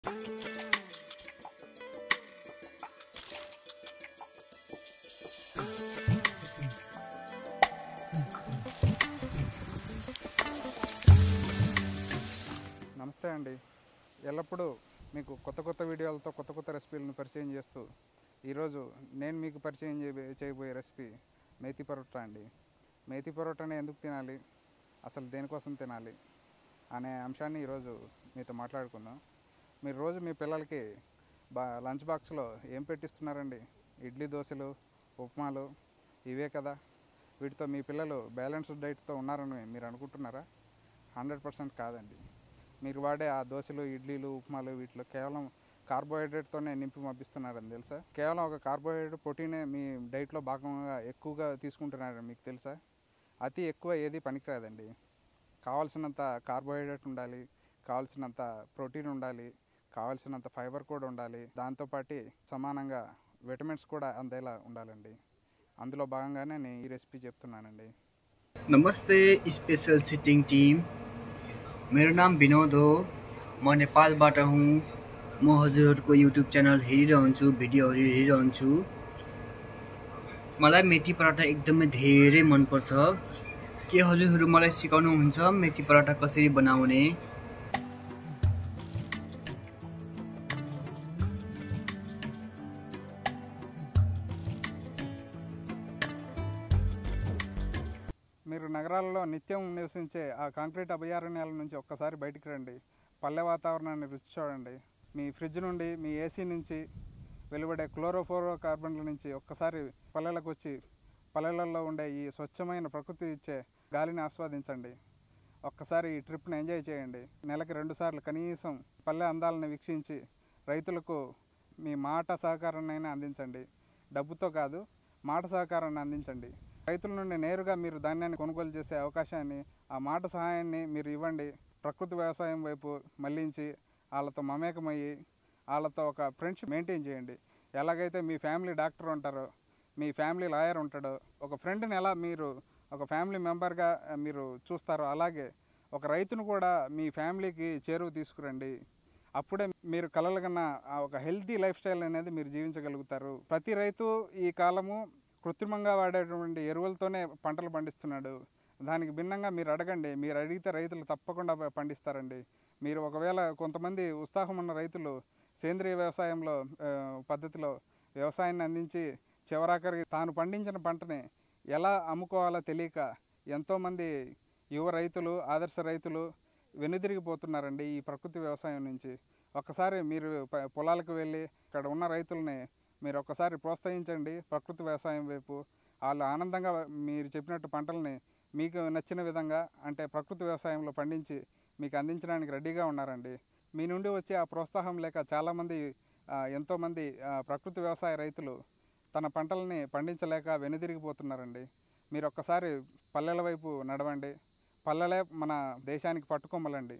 నమస్తే అండి ఎల్లప్పుడూ మీకు కొత్త కొత్త వీడియోలతో కొత్త కొత్త రెసిపీలను పరిచయం చేస్తూ ఈరోజు నేను మీకు పరిచయం చేయబోయే చేయబోయే రెసిపీ మేతి పరోటా అండి మేతి పరోటాని ఎందుకు తినాలి అసలు దేనికోసం తినాలి అనే అంశాన్ని ఈరోజు మీతో మాట్లాడుకుందాం మీరు రోజు మీ పిల్లలకి బా లంచ్ బాక్స్లో ఏం పెట్టిస్తున్నారండి ఇడ్లీ దోశలు ఉప్మాలు ఇవే కదా వీటితో మీ పిల్లలు బ్యాలెన్స్డ్ డైట్తో ఉన్నారని మీరు అనుకుంటున్నారా హండ్రెడ్ పర్సెంట్ కాదండి మీరు వాడే ఆ దోశలు ఇడ్లీలు ఉప్మాలు వీటిలో కేవలం కార్బోహైడ్రేట్తోనే నింపి పంపిస్తున్నారని తెలుసా కేవలం ఒక కార్బోహైడ్రేట్ ప్రోటీనే మీ డైట్లో భాగంగా ఎక్కువగా తీసుకుంటున్నారని మీకు తెలుసా అతి ఎక్కువ ఏది పనికిరాదండి కావాల్సినంత కార్బోహైడ్రేట్ ఉండాలి కావాల్సినంత ప్రోటీన్ ఉండాలి కావాల్సినంత ఫైబర్ కూడా ఉండాలి దాంతోపాటు సమానంగా విటమిన్స్ కూడా అందేలా ఉండాలండి అందులో భాగంగానే నేను ఈ రెసిపీ చెప్తున్నానండి नमस्ते स्पेसल सिटिङ टिम मेरो नाम विनोद हो म नेपालबाट हुँ म हजुरहरूको युट्युब च्यानल हेरिरहन्छु भिडियोहरू हेरिरहन्छु मलाई मेथी पराठा एकदमै धेरै मनपर्छ के हजुरहरू मलाई सिकाउनुहुन्छ मेथी पराठा कसरी बनाउने మీరు నగరాల్లో నిత్యం నివసించే ఆ కాంక్రీట్ అభయారణ్యాల నుంచి ఒక్కసారి బయటికి రండి పల్లె వాతావరణాన్ని రుచి చూడండి మీ ఫ్రిడ్జ్ నుండి మీ ఏసీ నుంచి వెలువడే క్లోరోఫోరో కార్బన్ల నుంచి ఒక్కసారి పల్లెలకు వచ్చి పల్లెలలో ఉండే ఈ స్వచ్ఛమైన ప్రకృతి ఇచ్చే గాలిని ఆస్వాదించండి ఒక్కసారి ఈ ట్రిప్ని ఎంజాయ్ చేయండి నెలకి రెండు సార్లు కనీసం పల్లె అందాలను వీక్షించి రైతులకు మీ మాట సహకారాన్ని అందించండి డబ్బుతో కాదు మాట సహకారాన్ని అందించండి రైతుల నుండి నేరుగా మీరు ధాన్యాన్ని కొనుగోలు చేసే అవకాశాన్ని ఆ మాట సహాయాన్ని మీరు ఇవ్వండి ప్రకృతి వ్యవసాయం వైపు మళ్లించి వాళ్ళతో మమేకమయ్యి వాళ్ళతో ఒక ఫ్రెండ్షిప్ మెయింటైన్ చేయండి ఎలాగైతే మీ ఫ్యామిలీ డాక్టర్ ఉంటారో మీ ఫ్యామిలీ లాయర్ ఉంటాడో ఒక ఫ్రెండ్ని ఎలా మీరు ఒక ఫ్యామిలీ మెంబర్గా ఆ, మీరు చూస్తారో అలాగే ఒక రైతును కూడా మీ ఫ్యామిలీకి చేరువ తీసుకురండి అప్పుడే మీరు కలలుగన్న ఆ ఒక హెల్తీ లైఫ్ స్టైల్ అనేది మీరు జీవించగలుగుతారు ప్రతి రైతు ఈ కాలము కృత్రిమంగా వాడేటువంటి ఎరువులతోనే పంటలు పండిస్తున్నాడు దానికి భిన్నంగా మీరు అడగండి మీరు అడిగితే రైతులు తప్పకుండా ప- పండిస్తారండి మీరు ఒకవేళ కొంతమంది ఉత్సాహం ఉన్న రైతులు సేంద్రియ వ్యవసాయంలో ఆ, పద్ధతిలో వ్యవసాయాన్ని అందించి చివరాఖరికి తాను పండించిన పంటని ఎలా అమ్ముకోవాలో తెలియక ఎంతోమంది యువ రైతులు ఆదర్శ రైతులు వెనుదిరిగిపోతున్నారండి ఈ ప్రకృతి వ్యవసాయం నుంచి ఒక్కసారి మీరు ప- పొలాలకు వెళ్ళి ఇక్కడ ఉన్న రైతుల్ని మీరు ఒక్కసారి ప్రోత్సహించండి ప్రకృతి వ్యవసాయం వైపు వాళ్ళు ఆనందంగా మీరు చెప్పినట్టు పంటల్ని మీకు నచ్చిన విధంగా అంటే ప్రకృతి వ్యవసాయంలో పండించి మీకు అందించడానికి రెడీగా ఉన్నారండి మీ నుండి వచ్చే ఆ ప్రోత్సాహం లేక చాలామంది ఆ, ఎంతోమంది ఆ, ప్రకృతి వ్యవసాయ రైతులు తన పంటల్ని పండించలేక వెనుదిరిగిపోతున్నారండి మీరు ఒక్కసారి పల్లెల వైపు నడవండి పల్లెలే మన దేశానికి పట్టుకొమ్మలండి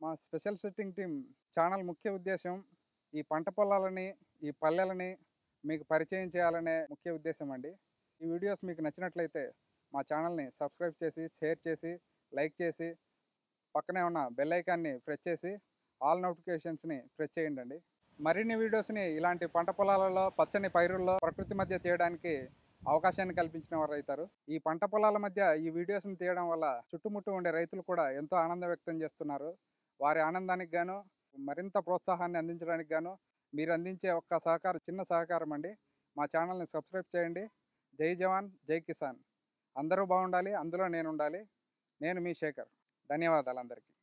మా స్పెషల్ సెట్టింగ్ టీం ఛానల్ ముఖ్య ఉద్దేశం ఈ పంట పొలాలని ఈ పల్లెలని మీకు పరిచయం చేయాలనే ముఖ్య ఉద్దేశం అండి ఈ వీడియోస్ మీకు నచ్చినట్లయితే మా ఛానల్ని సబ్స్క్రైబ్ చేసి షేర్ చేసి లైక్ చేసి పక్కనే ఉన్న బెల్ ఐకాన్ని ప్రెస్ చేసి ఆల్ నోటిఫికేషన్స్ని ప్రెస్ చేయండి అండి మరిన్ని వీడియోస్ని ఇలాంటి పంట పొలాలలో పచ్చని పైరుల్లో ప్రకృతి మధ్య తీయడానికి అవకాశాన్ని కల్పించిన వారు అవుతారు ఈ పంట పొలాల మధ్య ఈ వీడియోస్ని తీయడం వల్ల చుట్టుముట్టు ఉండే రైతులు కూడా ఎంతో ఆనందం వ్యక్తం చేస్తున్నారు వారి ఆనందానికి గాను మరింత ప్రోత్సాహాన్ని అందించడానికి గాను మీరు అందించే ఒక్క సహకారం చిన్న సహకారం అండి మా ఛానల్ని సబ్స్క్రైబ్ చేయండి జై జవాన్ జై కిసాన్ అందరూ బాగుండాలి అందులో నేను ఉండాలి నేను మీ శేఖర్ ధన్యవాదాలు అందరికీ